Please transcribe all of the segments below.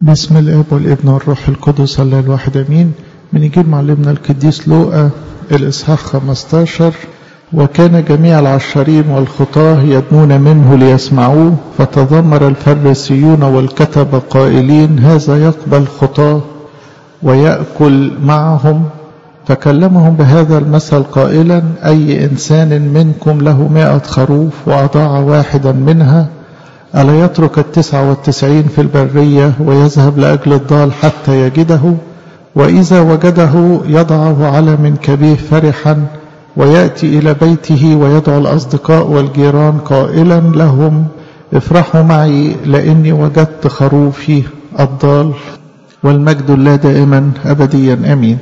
بسم الاب والابن والروح القدس الله الواحد امين من يجيب معلمنا القديس لوقا الاصحاح 15 وكان جميع العشارين والخطاه يدنون منه ليسمعوه فتذمر الفريسيون والكتب قائلين هذا يقبل خطاه ويأكل معهم فكلمهم بهذا المثل قائلا أي إنسان منكم له مائة خروف وأضاع واحدا منها ألا يترك التسعة والتسعين في البرية ويذهب لأجل الضال حتى يجده وإذا وجده يضعه على منكبيه فرحا ويأتي إلى بيته ويدعو الأصدقاء والجيران قائلا لهم افرحوا معي لأني وجدت خروفي الضال والمجد الله دائما أبديا أمين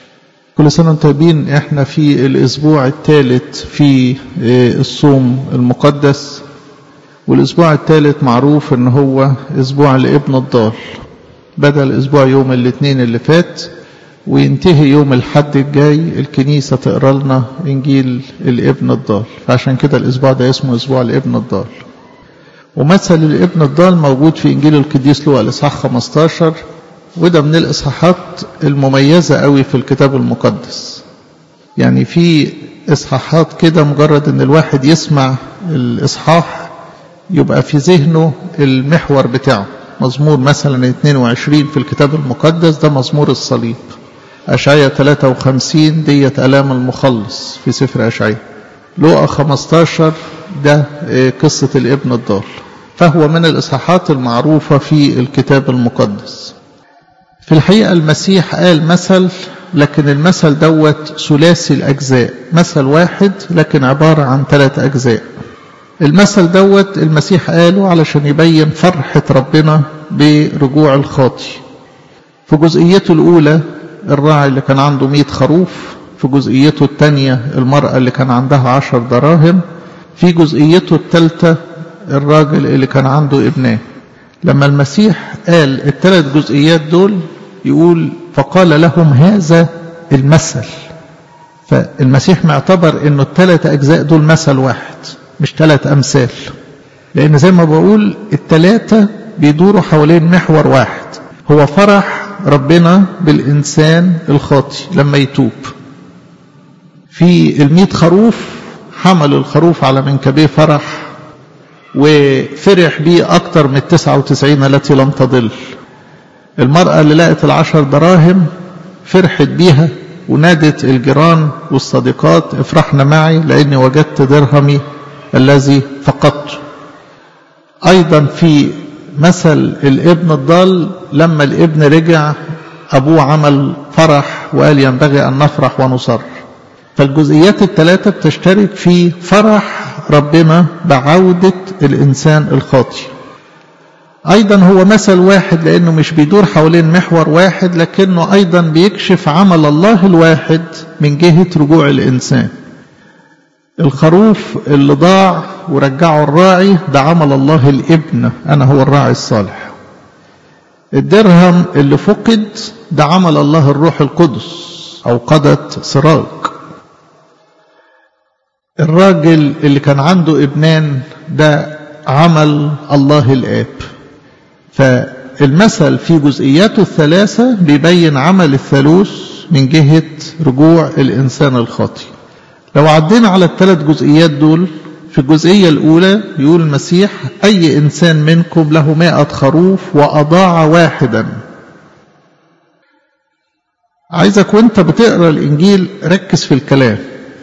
كل سنة وانتم طيبين احنا في الأسبوع الثالث في الصوم المقدس والأسبوع الثالث معروف ان هو أسبوع الابن الضال بدأ الأسبوع يوم الاثنين اللي فات وينتهي يوم الحد الجاي الكنيسة تقرا لنا إنجيل الابن الضال فعشان كده الأسبوع ده اسمه أسبوع الابن الضال ومثل الابن الضال موجود في إنجيل القديس لوقا الإصحاح 15 وده من الإصحاحات المميزة قوي في الكتاب المقدس يعني في إصحاحات كده مجرد إن الواحد يسمع الإصحاح يبقى في ذهنه المحور بتاعه مزمور مثلا 22 في الكتاب المقدس ده مزمور الصليب أشعية 53 ديت ألام المخلص في سفر أشعية لوقا 15 ده قصة الابن الضال فهو من الإصحاحات المعروفة في الكتاب المقدس في الحقيقة المسيح قال مثل لكن المثل دوت ثلاثي الأجزاء مثل واحد لكن عبارة عن ثلاث أجزاء المثل دوت المسيح قاله علشان يبين فرحة ربنا برجوع الخاطي في جزئيته الأولى الراعي اللي كان عنده مئة خروف في جزئيته الثانية المرأة اللي كان عندها عشر دراهم في جزئيته الثالثة الراجل اللي كان عنده ابنان لما المسيح قال الثلاث جزئيات دول يقول فقال لهم هذا المثل فالمسيح معتبر انه الثلاث اجزاء دول مثل واحد مش ثلاث امثال لان زي ما بقول الثلاثه بيدوروا حوالين محور واحد هو فرح ربنا بالانسان الخاطي لما يتوب في المئة خروف حمل الخروف على منكبيه فرح وفرح بيه أكتر من التسعة وتسعين التي لم تضل المرأة اللي لقت العشر دراهم فرحت بيها ونادت الجيران والصديقات افرحنا معي لأني وجدت درهمي الذي فقدته أيضا في مثل الابن الضال لما الابن رجع أبوه عمل فرح وقال ينبغي أن نفرح ونصر فالجزئيات الثلاثة بتشترك في فرح ربنا بعودة الإنسان الخاطي أيضا هو مثل واحد لأنه مش بيدور حوالين محور واحد لكنه أيضا بيكشف عمل الله الواحد من جهة رجوع الإنسان الخروف اللي ضاع ورجعه الراعي ده عمل الله الابن أنا هو الراعي الصالح الدرهم اللي فقد ده عمل الله الروح القدس أو قدت سراج الراجل اللي كان عنده ابنان ده عمل الله الآب فالمثل في جزئياته الثلاثة بيبين عمل الثالوث من جهة رجوع الإنسان الخاطي لو عدينا على الثلاث جزئيات دول في الجزئية الأولى يقول المسيح أي إنسان منكم له مائة خروف وأضاع واحدا عايزك وانت بتقرأ الإنجيل ركز في الكلام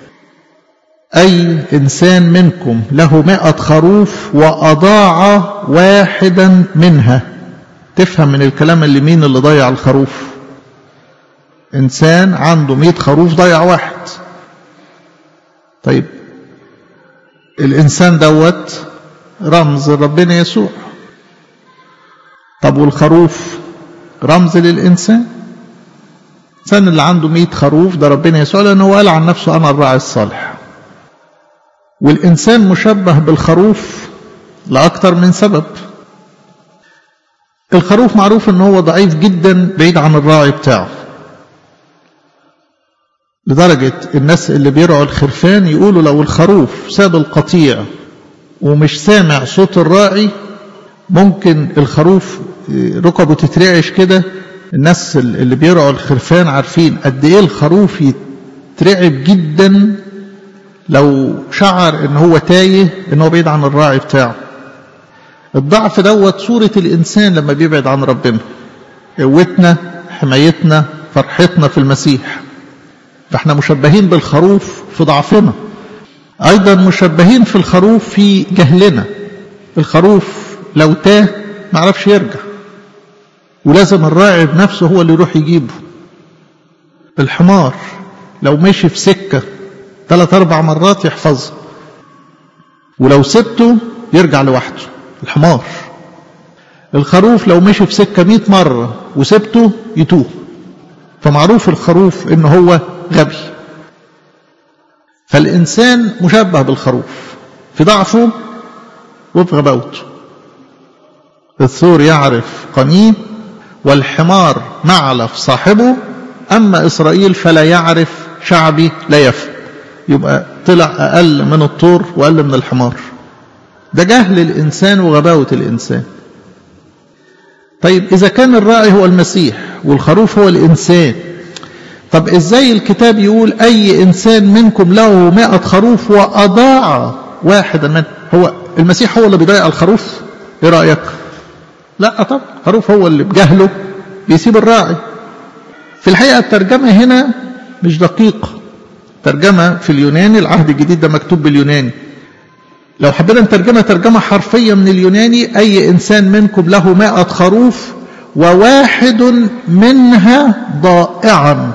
أي إنسان منكم له مائة خروف وأضاع واحدا منها تفهم من الكلام اللي مين اللي ضيع الخروف إنسان عنده مئة خروف ضيع واحد طيب الإنسان دوت رمز ربنا يسوع طب والخروف رمز للإنسان الإنسان اللي عنده مئة خروف ده ربنا يسوع لأنه قال عن نفسه أنا الراعي الصالح والإنسان مشبه بالخروف لأكثر من سبب الخروف معروف ان هو ضعيف جدا بعيد عن الراعي بتاعه لدرجة الناس اللي بيرعوا الخرفان يقولوا لو الخروف ساب القطيع ومش سامع صوت الراعي ممكن الخروف ركبه تترعش كده الناس اللي بيرعوا الخرفان عارفين قد ايه الخروف يترعب جدا لو شعر ان هو تايه ان هو بعيد عن الراعي بتاعه الضعف دوت صورة الإنسان لما بيبعد عن ربنا قوتنا حمايتنا فرحتنا في المسيح فاحنا مشبهين بالخروف في ضعفنا أيضا مشبهين في الخروف في جهلنا الخروف لو تاه ما عرفش يرجع ولازم الراعي بنفسه هو اللي يروح يجيبه الحمار لو مشي في سكة ثلاث أربع مرات يحفظها ولو سبته يرجع لوحده الحمار الخروف لو مشي في سكة مئة مرة وسبته يتوه فمعروف الخروف ان هو غبي فالإنسان مشبه بالخروف في ضعفه وفي غباوته الثور يعرف قنيه والحمار معلف صاحبه أما إسرائيل فلا يعرف شعبي لا يفهم يبقى طلع أقل من الطور وأقل من الحمار ده جهل الإنسان وغباوة الإنسان طيب إذا كان الراعي هو المسيح والخروف هو الإنسان طب إزاي الكتاب يقول أي إنسان منكم له مائة خروف وأضاع واحدا من هو المسيح هو اللي بيضيع الخروف إيه رأيك لا طب الخروف هو اللي بجهله بيسيب الراعي في الحقيقة الترجمة هنا مش دقيقة ترجمة في اليوناني العهد الجديد ده مكتوب باليوناني لو حبينا نترجمها ترجمة حرفية من اليوناني أي إنسان منكم له مائة خروف وواحد منها ضائعا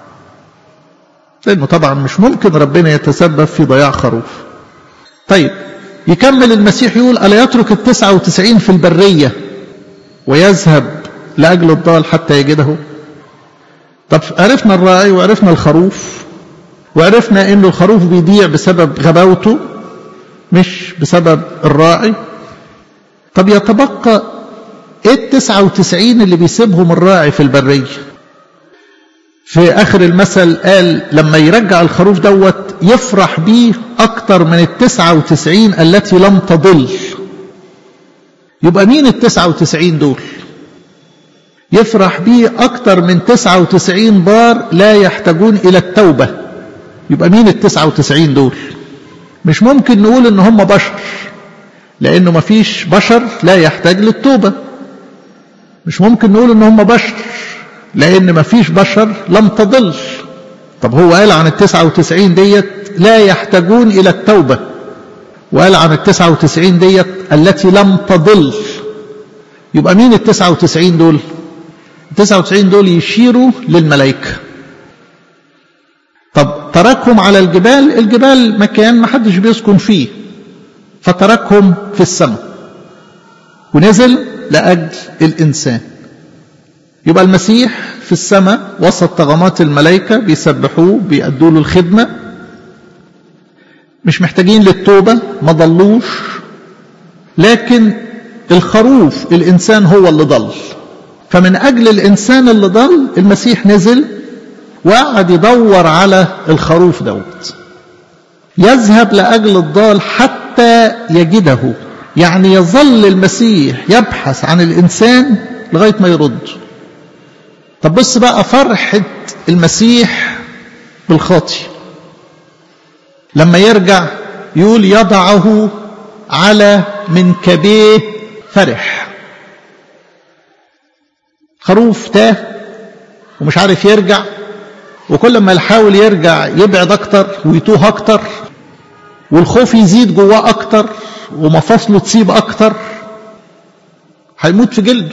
لأنه طبعا مش ممكن ربنا يتسبب في ضياع خروف طيب يكمل المسيح يقول ألا يترك التسعة وتسعين في البرية ويذهب لأجل الضال حتى يجده طب عرفنا الراعي وعرفنا الخروف وعرفنا أن الخروف بيضيع بسبب غباوته مش بسبب الراعي طب يتبقى ايه التسعة وتسعين اللي بيسيبهم الراعي في البرية في آخر المثل قال لما يرجع الخروف دوت يفرح بيه أكتر من التسعة وتسعين التي لم تضل يبقى مين التسعة وتسعين دول يفرح بيه أكتر من تسعة وتسعين بار لا يحتاجون إلى التوبة يبقى مين التسعة وتسعين دول مش ممكن نقول ان هم بشر لانه ما فيش بشر لا يحتاج للتوبة مش ممكن نقول ان هم بشر لان ما فيش بشر لم تضل طب هو قال عن التسعة وتسعين ديت لا يحتاجون الى التوبة وقال عن التسعة وتسعين ديت التي لم تضل يبقى مين التسعة وتسعين دول التسعة وتسعين دول يشيروا للملائكة طب تركهم على الجبال الجبال مكان ما حدش بيسكن فيه فتركهم في السماء ونزل لأجل الإنسان يبقى المسيح في السماء وسط طغمات الملائكة بيسبحوه بيأدوا له الخدمة مش محتاجين للتوبة ما ضلوش لكن الخروف الإنسان هو اللي ضل فمن أجل الإنسان اللي ضل المسيح نزل وقعد يدور على الخروف دوت يذهب لأجل الضال حتى يجده يعني يظل المسيح يبحث عن الإنسان لغاية ما يرد طب بص بقى فرحة المسيح بالخاطي لما يرجع يقول يضعه على منكبيه فرح خروف تاه ومش عارف يرجع وكل ما يحاول يرجع يبعد اكتر ويتوه اكتر والخوف يزيد جواه اكتر ومفاصله تسيب اكتر هيموت في جلده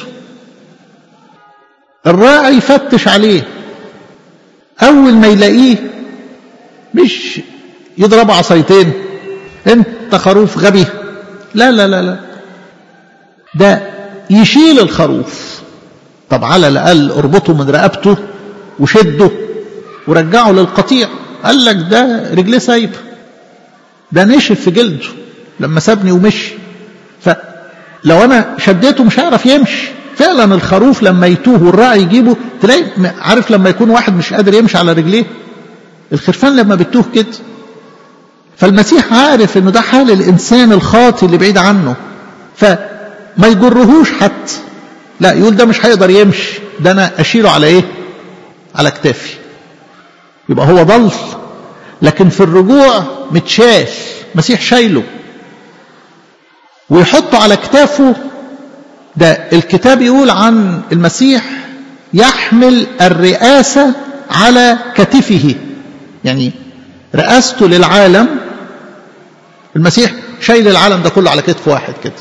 الراعي يفتش عليه اول ما يلاقيه مش يضربه عصايتين انت خروف غبي لا لا لا لا ده يشيل الخروف طب على الاقل اربطه من رقبته وشده ورجعه للقطيع قال لك ده رجليه سايبه ده نشف في جلده لما سابني ومشي فلو انا شديته مش هيعرف يمشي فعلا الخروف لما يتوه والراعي يجيبه تلاقي عارف لما يكون واحد مش قادر يمشي على رجليه الخرفان لما بتوه كده فالمسيح عارف انه ده حال الانسان الخاطي اللي بعيد عنه فما يجرهوش حتى لا يقول ده مش هيقدر يمشي ده انا اشيله على ايه على كتافي يبقى هو ضل لكن في الرجوع متشال مسيح شايله ويحطه على كتافه ده الكتاب يقول عن المسيح يحمل الرئاسة على كتفه يعني رئاسته للعالم المسيح شايل العالم ده كله على كتف واحد كده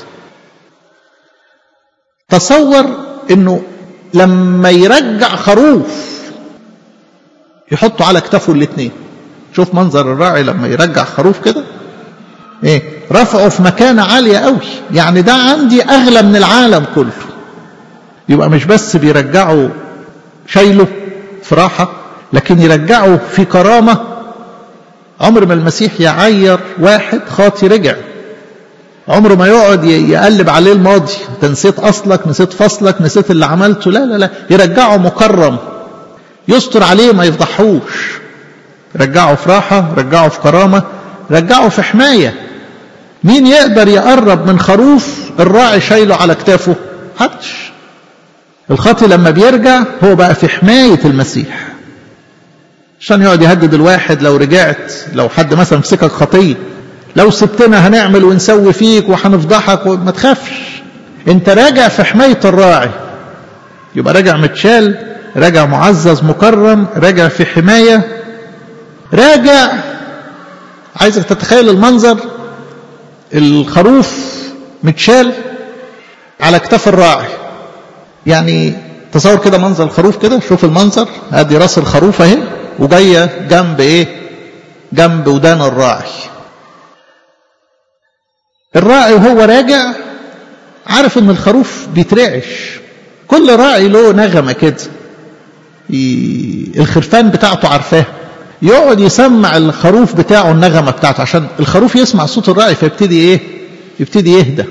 تصور انه لما يرجع خروف يحطه على كتفه الاثنين شوف منظر الراعي لما يرجع خروف كده ايه رفعه في مكانة عالية قوي يعني ده عندي اغلى من العالم كله يبقى مش بس بيرجعه شايله في راحة لكن يرجعه في كرامة عمر ما المسيح يعير واحد خاطي رجع عمره ما يقعد يقلب عليه الماضي انت نسيت اصلك نسيت فصلك نسيت اللي عملته لا لا لا يرجعه مكرم يستر عليه ما يفضحوش رجعه في راحة رجعه في كرامة رجعه في حماية مين يقدر يقرب من خروف الراعي شايله على كتافه حدش الخاطي لما بيرجع هو بقى في حماية المسيح عشان يقعد يهدد الواحد لو رجعت لو حد مثلا مسكك خطية لو سبتنا هنعمل ونسوي فيك وهنفضحك وما تخافش انت راجع في حماية الراعي يبقى راجع متشال راجع معزز مكرم راجع في حماية راجع عايزك تتخيل المنظر الخروف متشال على كتاف الراعي يعني تصور كده منظر الخروف كده شوف المنظر ادي راس الخروف اهي وجايه جنب ايه جنب ودان الراعي الراعي وهو راجع عارف ان الخروف بيترعش كل راعي له نغمه كده الخرفان بتاعته عارفاه يقعد يسمع الخروف بتاعه النغمه بتاعته عشان الخروف يسمع صوت الراعي فيبتدي ايه يبتدي يهدى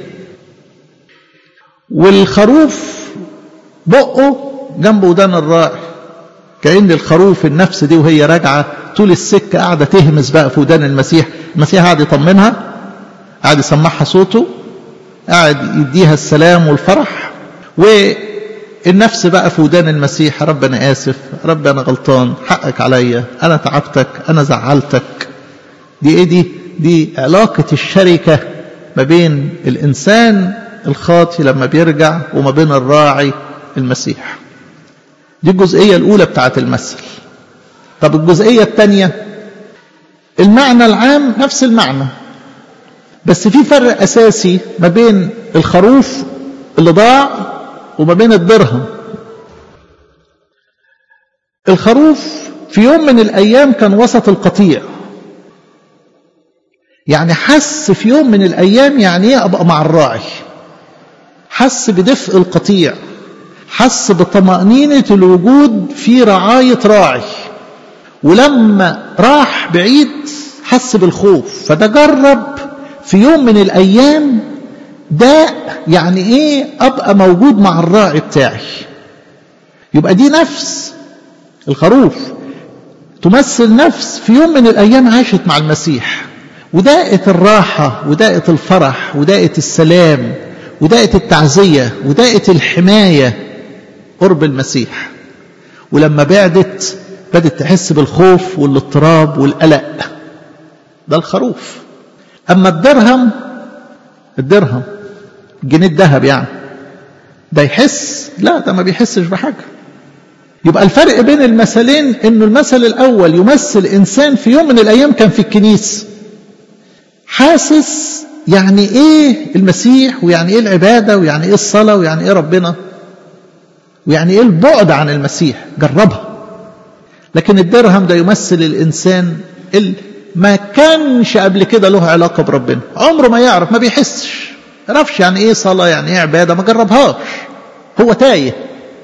والخروف بقه جنب ودان الراعي كأن الخروف النفس دي وهي راجعة طول السكة قاعدة تهمس بقى في ودان المسيح المسيح قاعد يطمنها قاعد يسمعها صوته قاعد يديها السلام والفرح والنفس بقى في ودان المسيح رب أنا آسف رب أنا غلطان حقك عليا أنا تعبتك أنا زعلتك دي إيه دي دي علاقة الشركة ما بين الإنسان الخاطي لما بيرجع وما بين الراعي المسيح دي الجزئية الأولى بتاعت المثل طب الجزئية الثانية المعنى العام نفس المعنى بس في فرق أساسي ما بين الخروف اللي ضاع وما بين الدرهم الخروف في يوم من الأيام كان وسط القطيع يعني حس في يوم من الأيام يعني إيه أبقى مع الراعي حس بدفء القطيع حس بطمأنينة الوجود في رعاية راعي ولما راح بعيد حس بالخوف فده جرب في يوم من الأيام ده يعني إيه أبقى موجود مع الراعي بتاعي يبقى دي نفس الخروف تمثل نفس في يوم من الأيام عاشت مع المسيح وداءت الراحة وداءت الفرح وداءت السلام وداءت التعزية وداءت الحماية قرب المسيح ولما بعدت بدت تحس بالخوف والاضطراب والقلق ده الخروف أما الدرهم الدرهم جنيه الذهب يعني ده يحس لا ده ما بيحسش بحاجة يبقى الفرق بين المثلين انه المثل الاول يمثل انسان في يوم من الايام كان في الكنيسه حاسس يعني ايه المسيح ويعني ايه العباده ويعني ايه الصلاه ويعني ايه ربنا ويعني ايه البعد عن المسيح جربها لكن الدرهم ده يمثل الانسان اللي ما كانش قبل كده له علاقه بربنا عمره ما يعرف ما بيحسش ما يعرفش يعني ايه صلاه يعني ايه عباده ما جربهاش هو تايه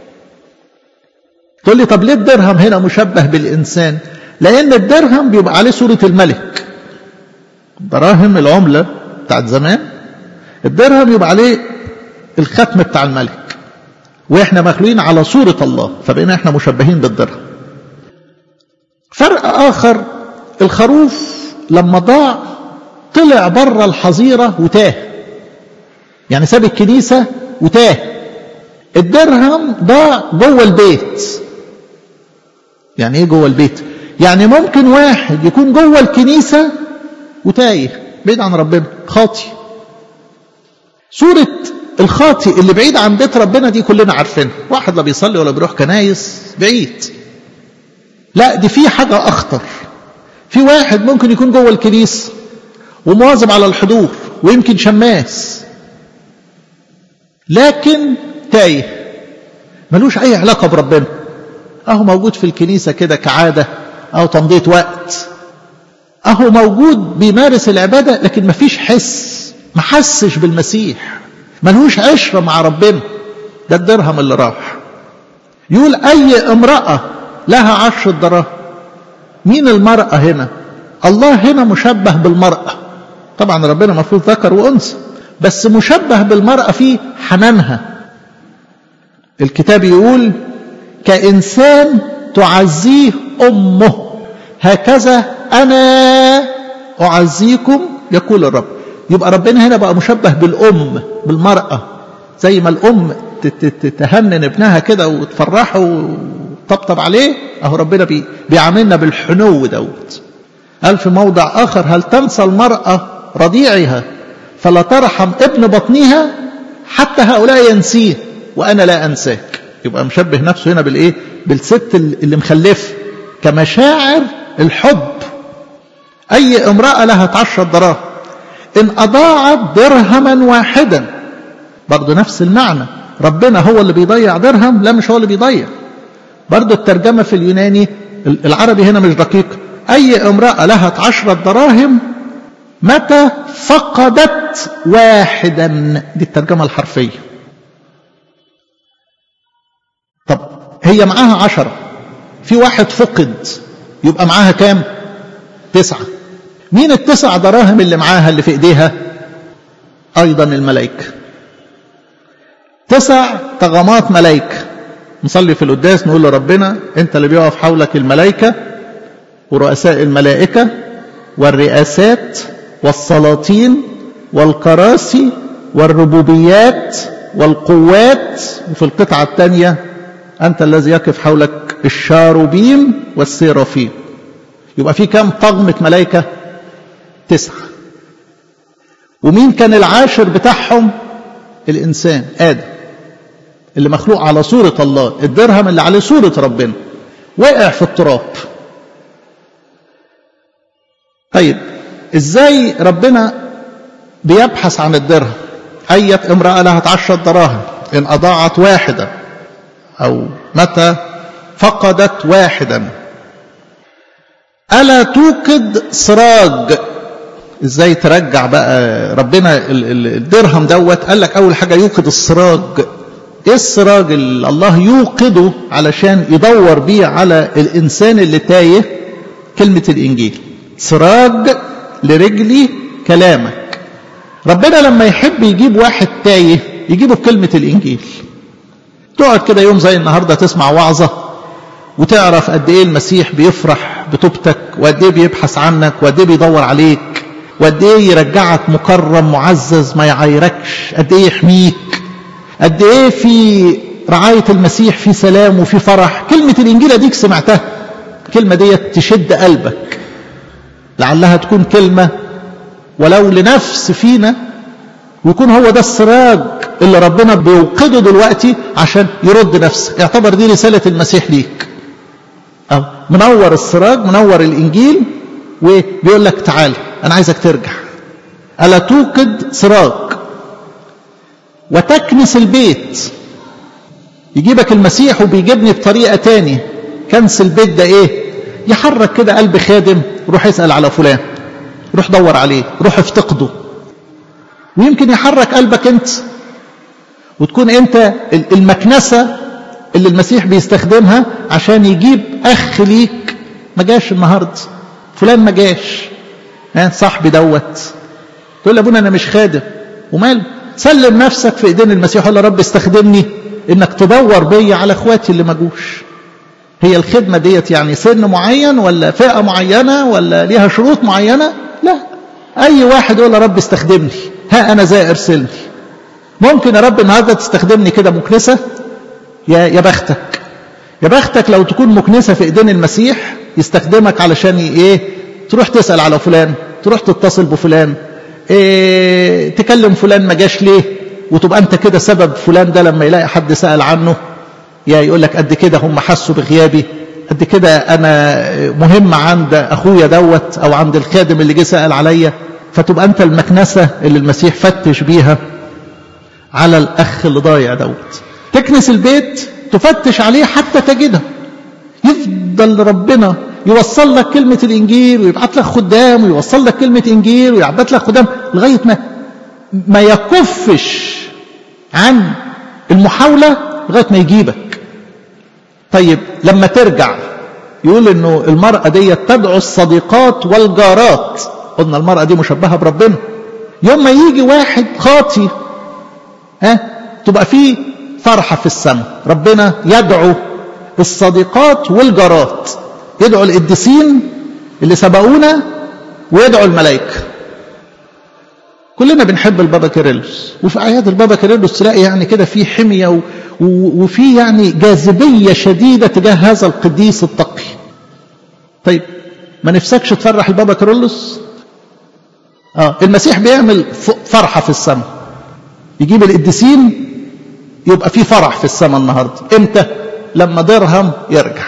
تقول لي طب ليه الدرهم هنا مشبه بالانسان لان الدرهم بيبقى عليه صوره الملك دراهم العمله بتاعت زمان الدرهم يبقى عليه الختم بتاع الملك واحنا مخلوقين على صورة الله فبقينا احنا مشبهين بالدرهم فرق اخر الخروف لما ضاع طلع بره الحظيرة وتاه يعني ساب الكنيسة وتاه الدرهم ده جوه البيت يعني ايه جوه البيت يعني ممكن واحد يكون جوه الكنيسة وتايه بعيد عن ربنا خاطي صورة الخاطي اللي بعيد عن بيت ربنا دي كلنا عارفينها واحد لا بيصلي ولا بيروح كنايس بعيد لا دي في حاجة أخطر في واحد ممكن يكون جوه الكنيسة ومواظب على الحضور ويمكن شماس لكن تايه ملوش أي علاقة بربنا أهو موجود في الكنيسة كده كعادة أو تمضية وقت أهو موجود بيمارس العبادة لكن مفيش حس ما حسش بالمسيح ملهوش عشرة مع ربنا ده الدرهم اللي راح يقول أي امرأة لها عشر دراهم مين المرأة هنا الله هنا مشبه بالمرأة طبعا ربنا المفروض ذكر وأنثى بس مشبه بالمرأة في حنانها الكتاب يقول كإنسان تعزيه أمه هكذا أنا أعزيكم يقول الرب يبقى ربنا هنا بقى مشبه بالأم بالمرأة زي ما الأم تهنن ابنها كده وتفرحه وتطبطب عليه أهو ربنا بي بيعاملنا بالحنو دوت قال في موضع آخر هل تنسى المرأة رضيعها فلا ترحم ابن بطنها حتى هؤلاء ينسيه وأنا لا أنساك يبقى مشبه نفسه هنا بالإيه بالست اللي مخلفه كمشاعر الحب أي امرأة لها عشر دراهم إن أضاعت درهما واحدا برضه نفس المعنى ربنا هو اللي بيضيع درهم لا مش هو اللي بيضيع برضه الترجمة في اليوناني العربي هنا مش دقيق أي امرأة لها عشرة دراهم متى فقدت واحدا دي الترجمة الحرفية طب هي معاها عشرة في واحد فقد يبقى معاها كام تسعة مين التسع دراهم اللي معاها اللي في ايديها ايضا الملائكة تسع طغمات ملائكة نصلي في القداس نقول لربنا انت اللي بيقف حولك الملائكة ورؤساء الملائكة والرئاسات والسلاطين والكراسي والربوبيات والقوات وفي القطعة الثانية أنت الذي يقف حولك الشاروبيم والسيرافيم يبقى في كم طغمة ملائكة تسعة ومين كان العاشر بتاعهم الإنسان آدم اللي مخلوق على صورة الله الدرهم اللي عليه صورة ربنا وقع في التراب طيب ازاي ربنا بيبحث عن الدرهم أية امرأة لها عشرة دراهم إن أضاعت واحدة أو متى فقدت واحدا ألا توقد سراج ازاي ترجع بقى ربنا الدرهم دوت قال لك اول حاجه يوقد السراج ايه السراج اللي الله يوقده علشان يدور بيه على الانسان اللي تايه كلمه الانجيل سراج لرجلي كلامك ربنا لما يحب يجيب واحد تايه يجيبه بكلمه الانجيل تقعد كده يوم زي النهارده تسمع وعظه وتعرف قد ايه المسيح بيفرح بتوبتك وقد ايه بيبحث عنك وقد ايه بيدور عليك وقد ايه يرجعك مكرم معزز ما يعايركش قد ايه يحميك قد ايه في رعاية المسيح في سلام وفي فرح كلمة الإنجيل ديك سمعتها الكلمة دي تشد قلبك لعلها تكون كلمة ولو لنفس فينا ويكون هو ده السراج اللي ربنا بيوقده دلوقتي عشان يرد نفسك اعتبر دي رسالة المسيح ليك أو منور السراج منور الإنجيل وبيقول لك تعال أنا عايزك ترجع ألا توقد سراج وتكنس البيت يجيبك المسيح وبيجيبني بطريقة تاني كنس البيت ده ايه يحرك كده قلب خادم روح اسأل على فلان روح دور عليه روح افتقده ويمكن يحرك قلبك انت وتكون انت المكنسة اللي المسيح بيستخدمها عشان يجيب اخ ليك ما جاش النهارده فلان ما جاش ها صاحبي دوت تقول له ابونا انا مش خادم وماله سلم نفسك في ايدين المسيح ولا رب استخدمني انك تدور بيا على اخواتي اللي ما جوش هي الخدمة ديت يعني سن معين ولا فئة معينة ولا ليها شروط معينة لا اي واحد يقول يا رب استخدمني ها انا زي ارسلني ممكن يا رب النهارده تستخدمني كده مكنسة يا يا بختك يا بختك لو تكون مكنسة في ايدين المسيح يستخدمك علشان ايه تروح تسأل على فلان تروح تتصل بفلان إيه تكلم فلان ما جاش ليه وتبقى انت كده سبب فلان ده لما يلاقي حد سأل عنه يا يقول لك قد كده هم حسوا بغيابي قد كده انا مهم عند اخويا دوت او عند الخادم اللي جه سأل عليا فتبقى انت المكنسة اللي المسيح فتش بيها على الاخ اللي ضايع دوت تكنس البيت تفتش عليه حتى تجده يفضل ربنا يوصل لك كلمة الإنجيل ويبعت لك خدام ويوصل لك كلمة إنجيل ويبعت لك خدام لغاية ما ما يكفش عن المحاولة لغاية ما يجيبك طيب لما ترجع يقول انه المرأة دي تدعو الصديقات والجارات قلنا المرأة دي مشبهة بربنا يوم ما يجي واحد خاطي ها تبقى فيه فرحة في السماء ربنا يدعو الصديقات والجارات يدعو القديسين اللي سبقونا ويدعو الملائكة كلنا بنحب البابا كيرلس وفي أعياد البابا كيرلس تلاقي يعني كده في حمية و... و... وفي يعني جاذبية شديدة تجاه هذا القديس التقي طيب ما نفسكش تفرح البابا كيرلس اه المسيح بيعمل فرحة في السماء يجيب القديسين يبقى في فرح في السماء النهارده امتى لما درهم يرجع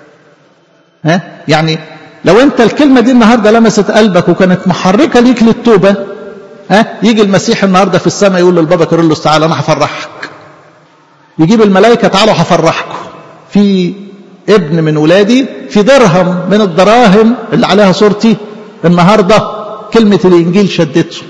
ها يعني لو انت الكلمه دي النهارده لمست قلبك وكانت محركه ليك للتوبه ها يجي المسيح النهارده في السماء يقول للبابا كيرلس تعالى انا هفرحك يجيب الملائكه تعالوا هفرحكم في ابن من ولادي في درهم من الدراهم اللي عليها صورتي النهارده كلمه الانجيل شدته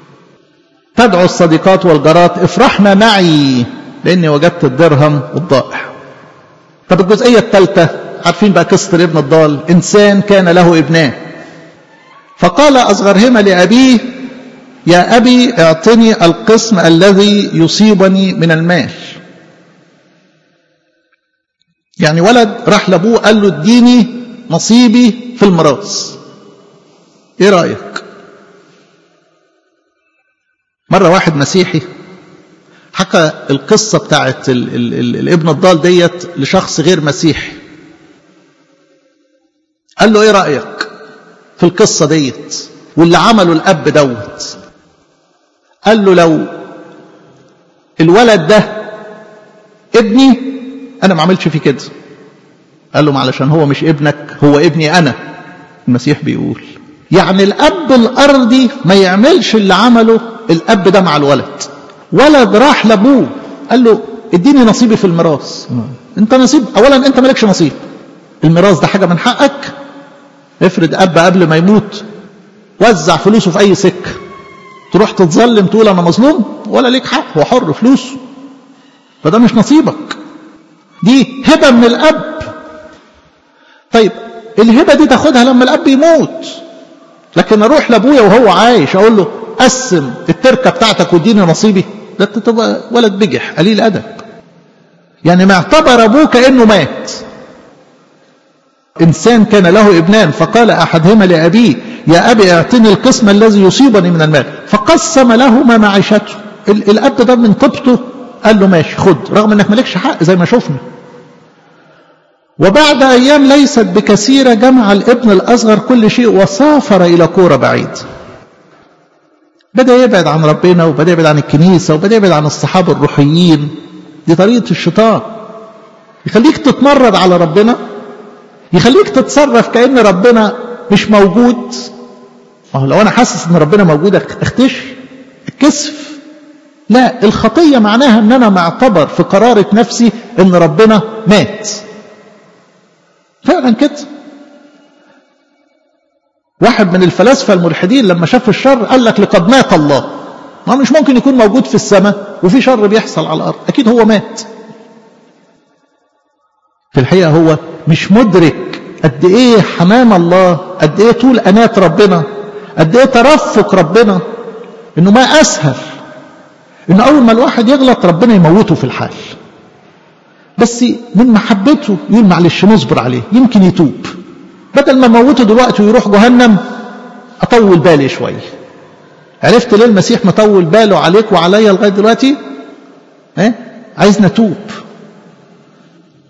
تدعو الصديقات والجارات افرحنا معي لاني وجدت الدرهم الضائع طب الجزئيه الثالثه عارفين بقى قصه الابن الضال انسان كان له ابنان فقال اصغرهما لابيه يا ابي اعطني القسم الذي يصيبني من المال يعني ولد راح لابوه قال له اديني نصيبي في الميراث ايه رايك مره واحد مسيحي حكى القصة بتاعت ال ال ال الابن الضال ديت لشخص غير مسيحي قال له ايه رأيك في القصة ديت واللي عمله الأب دوت قال له لو الولد ده ابني أنا ما عملش فيه كده قال له معلشان هو مش ابنك هو ابني أنا المسيح بيقول يعني الأب الأرضي ما يعملش اللي عمله الأب ده مع الولد ولد راح لابوه قال له اديني نصيبي في الميراث انت نصيب اولا انت مالكش نصيب الميراث ده حاجه من حقك افرض اب قبل ما يموت وزع فلوسه في اي سكه تروح تتظلم تقول انا مظلوم ولا ليك حق هو حر فلوسه فده مش نصيبك دي هبه من الاب طيب الهبه دي تاخدها لما الاب يموت لكن اروح لابويا وهو عايش اقول له قسم التركه بتاعتك واديني نصيبي ده تبقى ولد بجح قليل ادب يعني ما اعتبر ابوه كانه مات انسان كان له ابنان فقال احدهما لابيه يا ابي اعطني القسم الذي يصيبني من المال فقسم لهما معيشته الاب ده من طبطه قال له ماشي خد رغم انك مالكش حق زي ما شفنا وبعد ايام ليست بكثيره جمع الابن الاصغر كل شيء وسافر الى كوره بعيد بدأ يبعد عن ربنا وبدأ يبعد عن الكنيسة وبدأ يبعد عن الصحابة الروحيين دي طريقة الشيطان يخليك تتمرد على ربنا يخليك تتصرف كأن ربنا مش موجود ما هو لو أنا حاسس إن ربنا موجود اختش الكسف لا الخطية معناها إن أنا معتبر في قرارة نفسي إن ربنا مات فعلا كده واحد من الفلاسفة الملحدين لما شاف الشر قال لك لقد مات الله ما مش ممكن يكون موجود في السماء وفي شر بيحصل على الأرض أكيد هو مات في الحقيقة هو مش مدرك قد إيه حنان الله قد إيه طول أنات ربنا قد إيه ترفق ربنا إنه ما أسهل إنه أول ما الواحد يغلط ربنا يموته في الحال بس من محبته يقول معلش نصبر عليه يمكن يتوب بدل ما موته دلوقتي ويروح جهنم اطول بالي شويه عرفت ليه المسيح مطول باله عليك وعليا لغايه دلوقتي ها عايز نتوب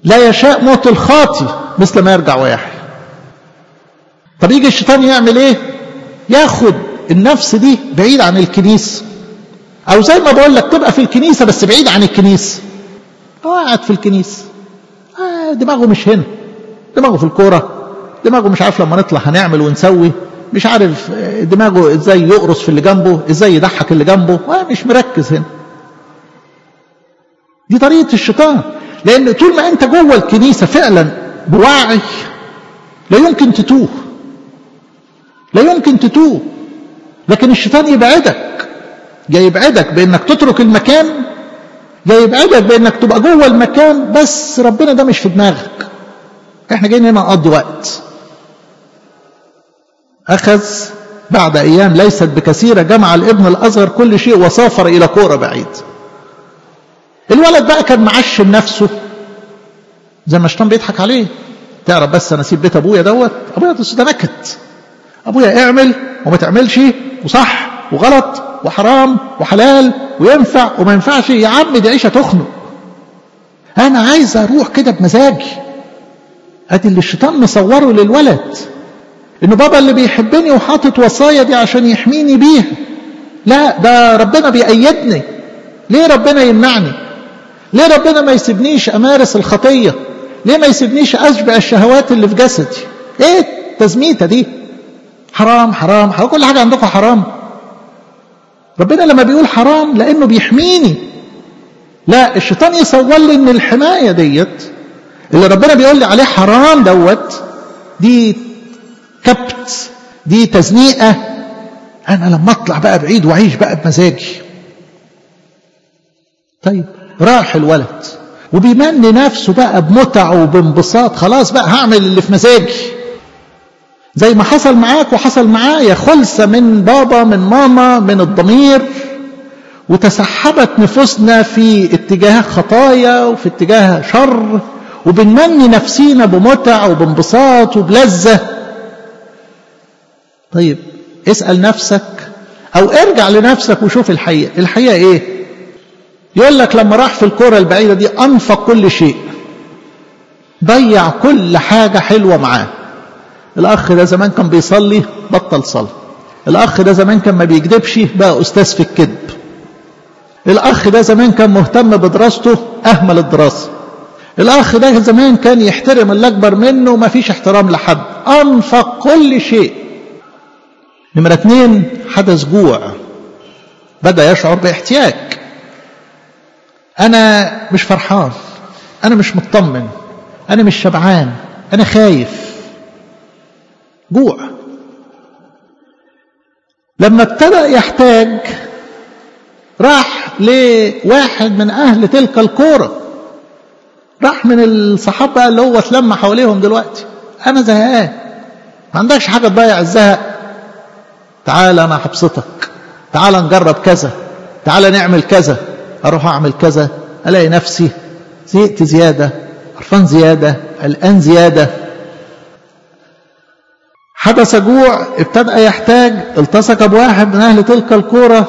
لا يشاء موت الخاطي مثل ما يرجع ويحيى طب يجي الشيطان يعمل ايه ياخد النفس دي بعيد عن الكنيسة او زي ما بقول لك تبقى في الكنيسة بس بعيد عن الكنيسة هو قاعد في الكنيسة آه دماغه مش هنا دماغه في الكورة دماغه مش عارف لما نطلع هنعمل ونسوي مش عارف دماغه ازاي يقرص في اللي جنبه ازاي يضحك اللي جنبه مش مركز هنا دي طريقة الشيطان لأن طول ما أنت جوه الكنيسة فعلا بوعي لا يمكن تتوه لا يمكن تتوه لكن الشيطان يبعدك جاي يبعدك بأنك تترك المكان جاي يبعدك بأنك تبقى جوه المكان بس ربنا ده مش في دماغك احنا جايين هنا نقضي وقت أخذ بعد أيام ليست بكثيرة جمع الابن الأصغر كل شيء وسافر إلى كورة بعيد الولد بقى كان معشم نفسه زي ما الشيطان بيضحك عليه تعرف بس انا اسيب بيت ابويا دوت ابويا ده نكت ابويا اعمل وما تعملش وصح وغلط وحرام وحلال وينفع وما ينفعش يا عم دي عيشه تخنق انا عايز اروح كده بمزاجي ادي اللي الشيطان مصوره للولد انه بابا اللي بيحبني وحاطط وصايا دي عشان يحميني بيها لا ده ربنا بيأيدني ليه ربنا يمنعني ليه ربنا ما يسيبنيش امارس الخطيه ليه ما يسيبنيش اشبع الشهوات اللي في جسدي ايه التزميته دي حرام حرام حرام كل حاجه عندكم حرام ربنا لما بيقول حرام لانه بيحميني لا الشيطان يصور لي ان الحمايه ديت اللي ربنا بيقول لي عليه حرام دوت دي كبت دي تزنيقه انا لما اطلع بقى بعيد واعيش بقى بمزاجي طيب راح الولد وبيمني نفسه بقى بمتع وبانبساط خلاص بقى هعمل اللي في مزاجي زي ما حصل معاك وحصل معايا خلصة من بابا من ماما من الضمير وتسحبت نفوسنا في اتجاه خطايا وفي اتجاه شر وبنمني نفسينا بمتع وبانبساط وبلذة طيب اسأل نفسك أو ارجع لنفسك وشوف الحقيقة الحقيقة إيه يقول لك لما راح في الكرة البعيدة دي أنفق كل شيء ضيع كل حاجة حلوة معاه الأخ ده زمان كان بيصلي بطل صلاة الأخ ده زمان كان ما بيكذبش بقى أستاذ في الكذب الأخ ده زمان كان مهتم بدراسته أهمل الدراسة الأخ ده زمان كان يحترم اللي أكبر منه وما فيش احترام لحد أنفق كل شيء نمرة اتنين حدث جوع بدأ يشعر باحتياج أنا مش فرحان أنا مش مطمن أنا مش شبعان أنا خايف جوع لما ابتدأ يحتاج راح لواحد من أهل تلك الكورة راح من الصحابة اللي هو اتلم حواليهم دلوقتي أنا زهقان ما عندكش حاجة تضيع الزهق تعال أنا هبسطك تعال نجرب كذا تعال نعمل كذا أروح أعمل كذا ألاقي نفسي زهقت زيادة قرفان زيادة قلقان زيادة حدث جوع ابتدأ يحتاج التصق بواحد من أهل تلك الكورة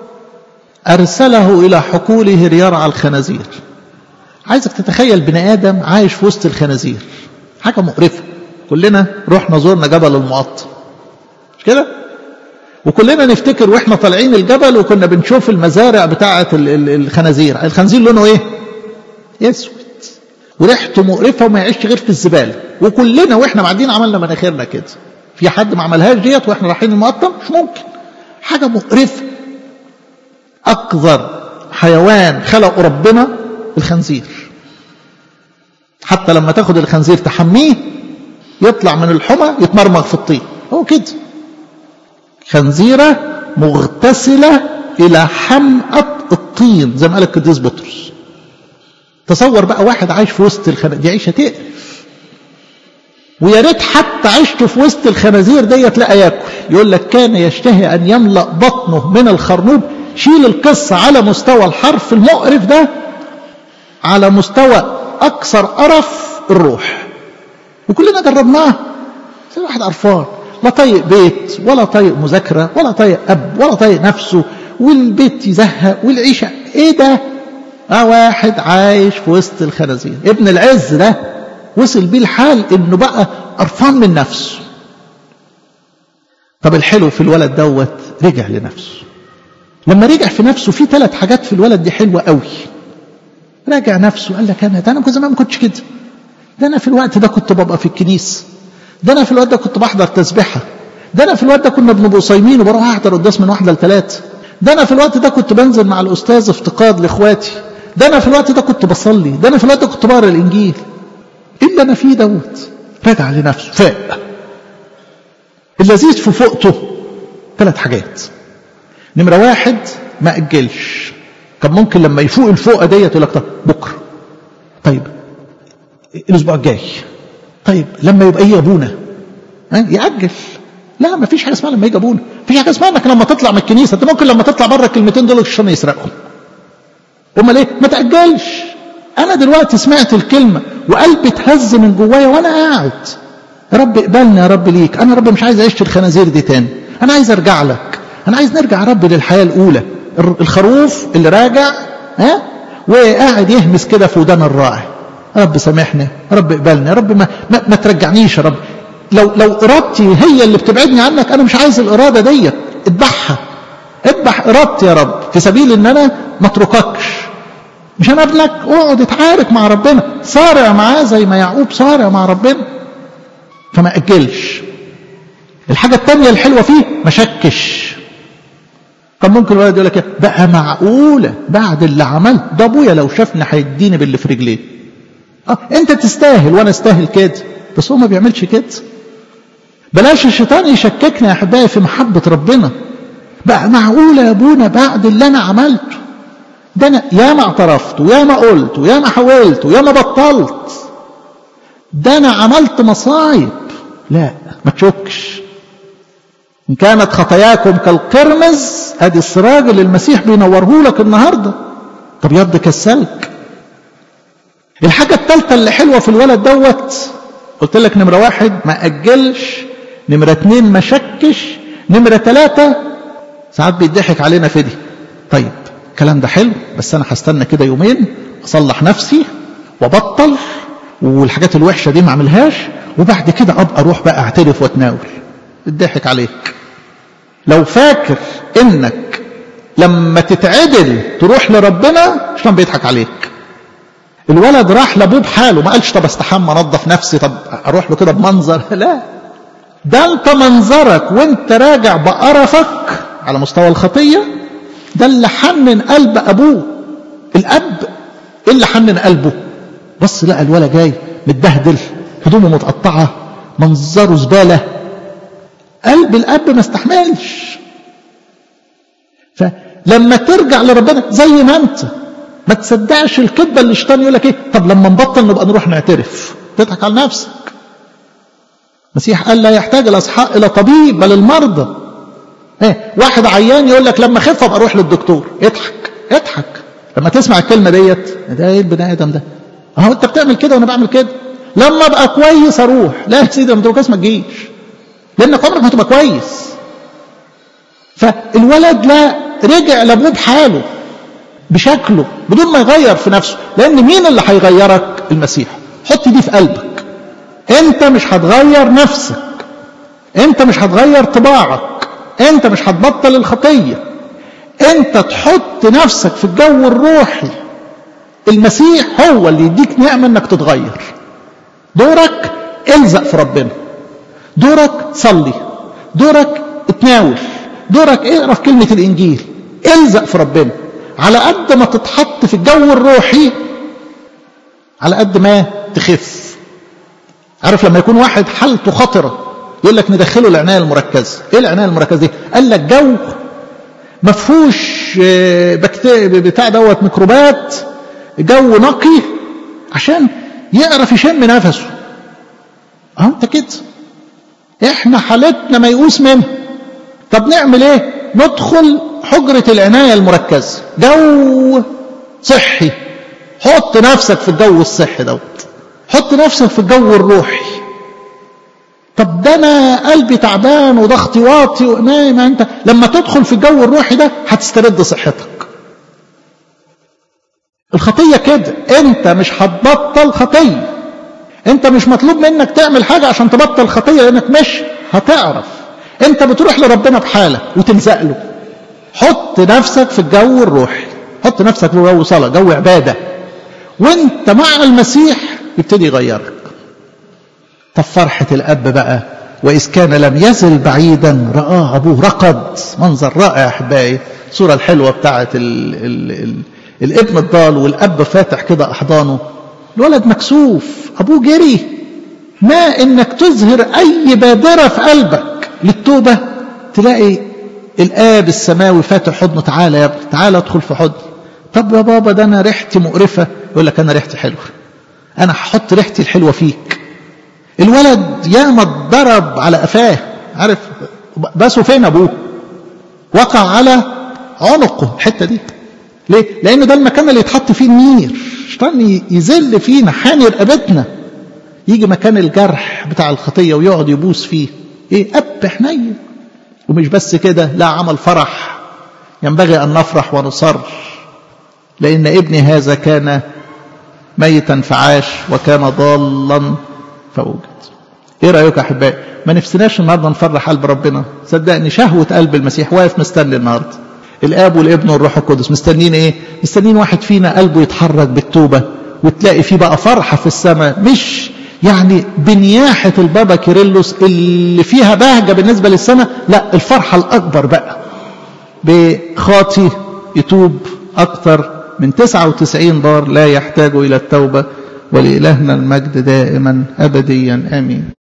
أرسله إلى حقوله ليرعى الخنازير عايزك تتخيل بني آدم عايش في وسط الخنازير حاجة مقرفة كلنا رحنا زورنا جبل المقطم مش كده وكلنا نفتكر واحنا طالعين الجبل وكنا بنشوف المزارع بتاعة الخنازير الخنزير لونه ايه اسود وريحته مقرفة وما يعيش غير في الزبالة وكلنا واحنا معديين عملنا مناخيرنا كده في حد ما عملهاش ديت واحنا رايحين المقطم مش ممكن حاجة مقرفة أقذر حيوان خلقه ربنا الخنزير حتى لما تاخد الخنزير تحميه يطلع من الحمى يتمرمغ في الطين هو كده خنزيرة مغتسلة إلى حمأة الطين زي ما قال القديس بطرس تصور بقى واحد عايش في وسط الخنازير دي عيشة تقرف ويا ريت حتى عشته في وسط الخنازير ديت لا ياكل يقول لك كان يشتهي ان يملا بطنه من الخرنوب شيل القصه على مستوى الحرف المقرف ده على مستوى اكثر قرف الروح وكلنا جربناه زي واحد قرفان لا طايق بيت ولا طايق مذاكره ولا طايق اب ولا طايق نفسه والبيت يزهق والعيشه ايه ده اه واحد عايش في وسط الخنازير ابن العز ده وصل بيه الحال انه بقى قرفان من نفسه طب الحلو في الولد دوت رجع لنفسه لما رجع في نفسه في ثلاث حاجات في الولد دي حلوه قوي راجع نفسه قال لك انا ده انا كنت زمان ما كنتش كده ده انا في الوقت ده كنت ببقى في الكنيسه ده انا في الوقت ده كنت بحضر تسبيحه ده انا في الوقت ده كنا بنبقى صايمين وبروح احضر قداس من واحده لثلاثه ده انا في الوقت ده كنت بنزل مع الاستاذ افتقاد لاخواتي ده انا في الوقت ده كنت بصلي ده انا في الوقت ده كنت بقرا الانجيل ايه اللي انا فيه دوت راجع لنفسه فاق اللذيذ في فوقته ثلاث حاجات نمرة واحد ما أجلش كان ممكن لما يفوق الفوقة ديت يقول لك طب بكرة طيب الأسبوع الجاي طيب لما يبقى إيه أبونا ها يأجل لا ما فيش حاجة اسمها لما يجي أبونا فيش حاجة اسمها إنك لما تطلع من الكنيسة أنت ممكن لما تطلع بره الكلمتين دول الشيطان يسرقهم أمال إيه ما تأجلش أنا دلوقتي سمعت الكلمة وقلبي اتهز من جوايا وأنا قاعد يا رب اقبلني يا رب ليك أنا يا رب مش عايز أعيش الخنازير دي تاني أنا عايز أرجع لك أنا عايز نرجع يا رب للحياة الأولى الخروف اللي راجع ها وقاعد يهمس كده في ودان الراعي يا رب سامحني يا رب اقبلني يا رب ما, ما, ما ترجعنيش يا رب لو لو ارادتي هي اللي بتبعدني عنك انا مش عايز الاراده ديت اذبحها اذبح ارادتي يا رب في سبيل ان انا ما اترككش مش انا ابنك اقعد اتعارك مع ربنا صارع معاه زي ما يعقوب صارع مع ربنا فما اجلش الحاجه الثانيه الحلوه فيه ما شكش كان ممكن الولد يقول لك بقى معقوله بعد اللي عملت ده ابويا لو شافني هيديني باللي في رجليه اه انت تستاهل وانا استاهل كده بس هو ما بيعملش كده بلاش الشيطان يشككنا يا احبائي في محبه ربنا بقى معقوله يا ابونا بعد اللي انا عملته ده انا يا ما اعترفت ويا ما قلت ويا ما حاولت ويا ما بطلت ده انا عملت مصايب لا ما تشكش إن كانت خطاياكم كالقرمز ادي السراج اللي المسيح بينوره لك النهارده طب يد كالسلك الحاجة الثالثة اللي حلوة في الولد دوت قلت لك نمرة واحد ما أجلش نمرة اتنين ما شكش نمرة ثلاثة ساعات بيضحك علينا في دي طيب الكلام ده حلو بس أنا هستنى كده يومين أصلح نفسي وبطل والحاجات الوحشة دي ما أعملهاش وبعد كده أبقى أروح بقى أعترف وأتناول الضحك عليك لو فاكر إنك لما تتعدل تروح لربنا مش كان بيضحك عليك الولد راح لابوه بحاله ما قالش طب استحمى انضف نفسي طب اروح له كده بمنظر لا ده انت منظرك وانت راجع بقرفك على مستوى الخطيه ده اللي حنن قلب ابوه الاب ايه اللي حنن قلبه بص لقى الولد جاي متبهدل هدومه متقطعه منظره زباله قلب الاب ما استحملش فلما ترجع لربنا زي ما انت ما تصدقش الكذبه اللي الشيطان يقول لك ايه طب لما نبطل نبقى نروح نعترف تضحك على نفسك المسيح قال لا يحتاج الاصحاء الى طبيب بل المرضى ايه واحد عيان يقول لك لما اخف ابقى اروح للدكتور اضحك اضحك لما تسمع الكلمه ديت ده ايه البني ادم ده اهو انت بتعمل كده وانا بعمل كده لما ابقى كويس اروح لا يا سيدي لما تبقى كويس ما تجيش لانك عمرك ما تبقى كويس فالولد لا رجع لابوه بحاله بشكله بدون ما يغير في نفسه لان مين اللي هيغيرك المسيح حط دي في قلبك انت مش هتغير نفسك انت مش هتغير طباعك انت مش هتبطل الخطيه انت تحط نفسك في الجو الروحي المسيح هو اللي يديك نعمه انك تتغير دورك الزق في ربنا دورك صلي دورك اتناول دورك اقرا في كلمه الانجيل الزق في ربنا على قد ما تتحط في الجو الروحي على قد ما تخف عارف لما يكون واحد حالته خطرة يقول لك ندخله العناية المركزة ايه العناية المركزة دي قال لك جو ما فيهوش بتاع دوت ميكروبات جو نقي عشان يعرف يشم نفسه اه انت كده احنا حالتنا ميؤوس منها طب نعمل ايه ندخل حجرة العناية المركزة جو صحي حط نفسك في الجو الصحي دوت حط نفسك في الجو الروحي طب ده انا قلبي تعبان وضغطي واطي ونايم انت لما تدخل في الجو الروحي ده هتسترد صحتك الخطية كده انت مش هتبطل خطية انت مش مطلوب منك تعمل حاجة عشان تبطل خطية لانك مش هتعرف انت بتروح لربنا بحالك وتلزق له حط نفسك في الجو الروحي حط نفسك في جو صلاة جو عبادة وانت مع المسيح يبتدي يغيرك طب فرحة الأب بقى وإذ كان لم يزل بعيدا رآه أبوه رقد منظر رائع يا أحبائي الصورة الحلوة بتاعت ال ال ال الابن الضال والأب فاتح كده أحضانه الولد مكسوف أبوه جري ما إنك تظهر أي بادرة في قلبك للتوبة تلاقي الآب السماوي فاتح حضنه تعالى يا ابني تعالى ادخل في حضني طب يا بابا ده أنا ريحتي مقرفة يقول لك أنا ريحتي حلوة أنا هحط ريحتي الحلوة فيك الولد ياما اتضرب على قفاه عارف باسه فين ابوه وقع على عنقه الحته دي ليه لان ده المكان اللي يتحط فيه النير الشيطان يذل فينا حامي رقبتنا يجي مكان الجرح بتاع الخطيه ويقعد يبوس فيه ايه اب حنين ومش بس كده لا عمل فرح ينبغي ان نفرح ونصر لان ابني هذا كان ميتا فعاش وكان ضالا فوجد ايه رايك يا احبائي ما نفسناش النهارده نفرح قلب ربنا صدقني شهوه قلب المسيح واقف مستني النهارده الاب والابن والروح القدس مستنيين ايه مستنيين واحد فينا قلبه يتحرك بالتوبه وتلاقي فيه بقى فرحه في السماء مش يعني بنياحه البابا كيرلس اللي فيها بهجه بالنسبه للسماء لا الفرحه الاكبر بقى بخاطي يتوب اكثر من 99 بار لا يحتاج الى التوبه ولإلهنا المجد دائما أبديا آمين